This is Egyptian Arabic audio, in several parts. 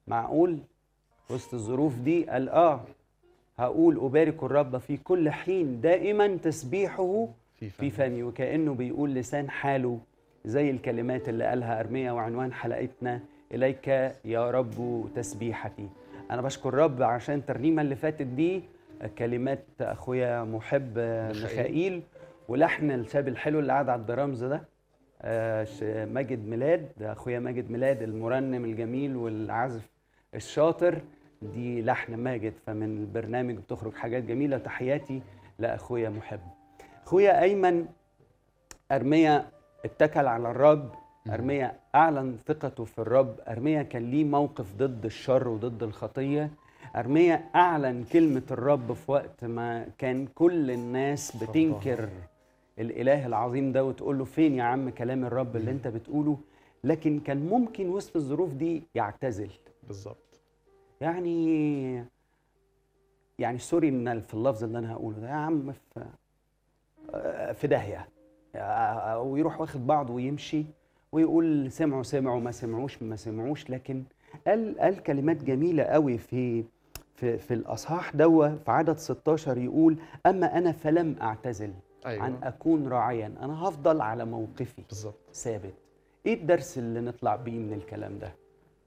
معقول وسط الظروف دي قال اه هقول أبارك الرب في كل حين دائما تسبيحه في في فمي وكأنه بيقول لسان حاله زي الكلمات اللي قالها أرميا وعنوان حلقتنا إليك يا رب تسبيحتي أنا بشكر رب عشان الترنيمة اللي فاتت دي كلمات أخويا محب ميخائيل. ميخائيل ولحن الشاب الحلو اللي قاعد على الدرامز ده آه، ش- ماجد ميلاد ده أخويا ماجد ميلاد المرنم الجميل والعازف الشاطر دي لحن ماجد فمن البرنامج بتخرج حاجات جميلة تحياتي لأخويا محب اخويا ايمن ارميا اتكل على الرب ارميا اعلن ثقته في الرب ارميا كان ليه موقف ضد الشر وضد الخطيه ارميا اعلن كلمه الرب في وقت ما كان كل الناس بتنكر الاله العظيم ده وتقول له فين يا عم كلام الرب اللي انت بتقوله لكن كان ممكن وسط الظروف دي يعتزل بالظبط يعني يعني سوري من في اللفظ اللي انا هقوله ده يا عم في في داهيه ويروح واخد بعضه ويمشي ويقول سمعوا سمعوا ما سمعوش ما سمعوش لكن قال قال كلمات جميله قوي في في في الاصحاح دوا في عدد 16 يقول اما انا فلم اعتزل ايوه عن اكون راعيا انا هفضل على موقفي بالظبط ثابت ايه الدرس اللي نطلع بيه من الكلام ده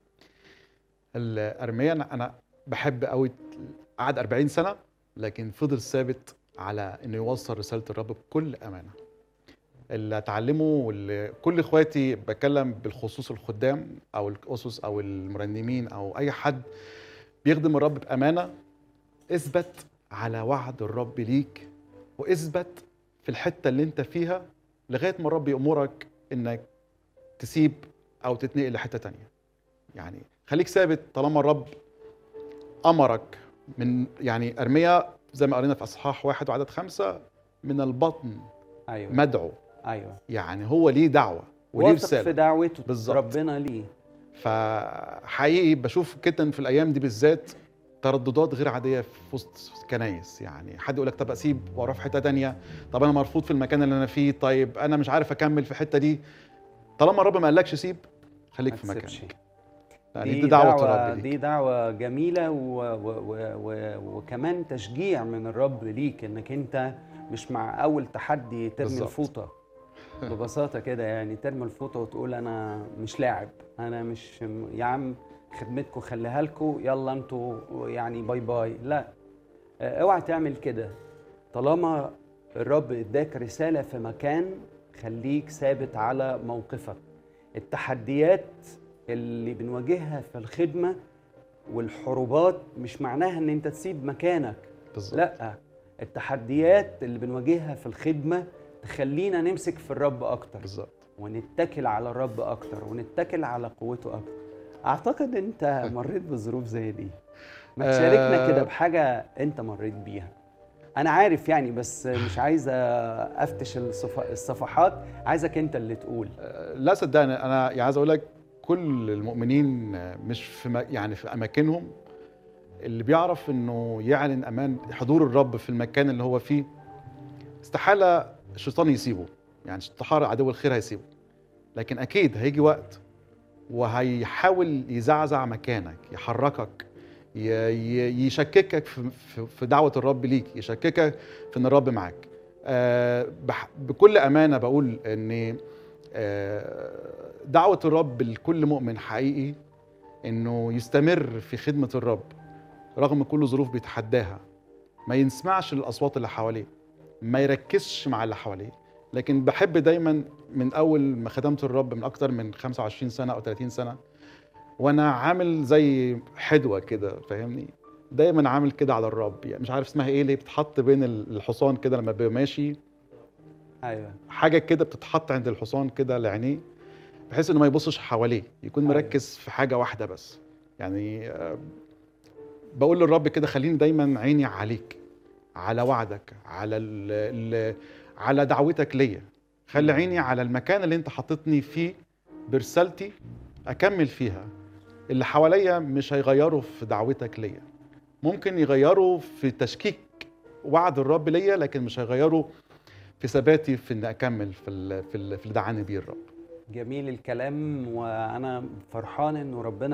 الارميه انا أنا بحب قوي قعد 40 سنه لكن فضل ثابت على انه يوصل رساله الرب بكل امانه اللي اتعلمه واللي كل اخواتي بتكلم بالخصوص الخدام او الاسس او المرنمين او اي حد بيخدم الرب بامانه اثبت على وعد الرب ليك واثبت في الحته اللي انت فيها لغايه ما الرب يامرك انك تسيب او تتنقل لحته تانية يعني خليك ثابت طالما الرب امرك من يعني ارميا زي ما قرينا في اصحاح واحد وعدد خمسه من البطن ايوه مدعو ايوه يعني هو ليه دعوه وليه واثق في رساله دعوته بالظبط. ربنا ليه فحقيقي بشوف جدا في الايام دي بالذات ترددات غير عاديه في وسط كنايس يعني حد يقول لك طب اسيب واروح في حته تانية طب انا مرفوض في المكان اللي انا فيه طيب انا مش عارف اكمل في الحته دي طالما الرب ما قالكش سيب خليك ما في تسيبش. مكانك يعني دي دعوه الرب ليك دي دعوة جميلة و و و و وكمان تشجيع من الرب ليك انك انت مش مع اول تحدي ترمي بالظبط. الفوطة ببساطة كده يعني ترمي الفوطة وتقول انا مش لاعب انا مش يا عم خدمتكم خليها لكم يلا انتوا يعني باي باي لا اه، اوعى تعمل كده طالما الرب اداك رسالة في مكان خليك ثابت على موقفك التحديات اللي بنواجهها في الخدمة والحروبات مش معناها ان انت تسيب مكانك بالظبط لا التحديات اللي بنواجهها في الخدمة تخلينا نمسك في الرب اكتر بالظبط ونتكل على الرب اكتر ونتكل على قوته اكتر اعتقد انت مريت بظروف زي دي ما تشاركنا آه. كده بحاجة انت مريت بيها انا عارف يعني بس مش عايز افتش الصف- الصفحات عايزك انت اللي تقول لا صدقني انا يعني عايز اقول لك كل المؤمنين مش في م- يعني في اماكنهم اللي بيعرف انه يعلن امان حضور الرب في المكان اللي هو فيه استحاله الشيطان يسيبه يعني استحاله عدو الخير هيسيبه لكن اكيد هيجي وقت وهيحاول يزعزع مكانك يحركك ي- ي- يشككك في- في في دعوه الرب ليك يشككك في ان الرب معاك آه، بح- بكل امانه بقول ان آه، دعوه الرب لكل مؤمن حقيقي انه يستمر في خدمه الرب رغم كل ظروف بيتحداها ما يسمعش الاصوات اللي حواليه ما يركزش مع اللي حواليه لكن بحب دايما من اول ما خدمت الرب من اكتر من 25 سنه او 30 سنه وانا عامل زي حدوه كده فاهمني دايما عامل كده على الرب يعني مش عارف اسمها ايه اللي بتتحط بين الحصان كده لما بيبقى ماشي ايوه حاجه كده بتتحط عند الحصان كده لعينيه بحيث انه ما يبصش حواليه يكون أيوة. مركز في حاجه واحده بس يعني آه، بقول للرب كده خليني دايما عيني عليك على وعدك على ال ال على دعوتك ليا خلي عيني على المكان اللي انت حاططني فيه برسالتي اكمل فيها اللي حواليا مش هيغيروا في دعوتك ليا ممكن يغيروا في تشكيك وعد الرب ليا لكن مش هيغيروا في ثباتي في اني اكمل في ال- في ال- في اللي دعاني بيه الرب جميل الكلام وانا فرحان انه ربنا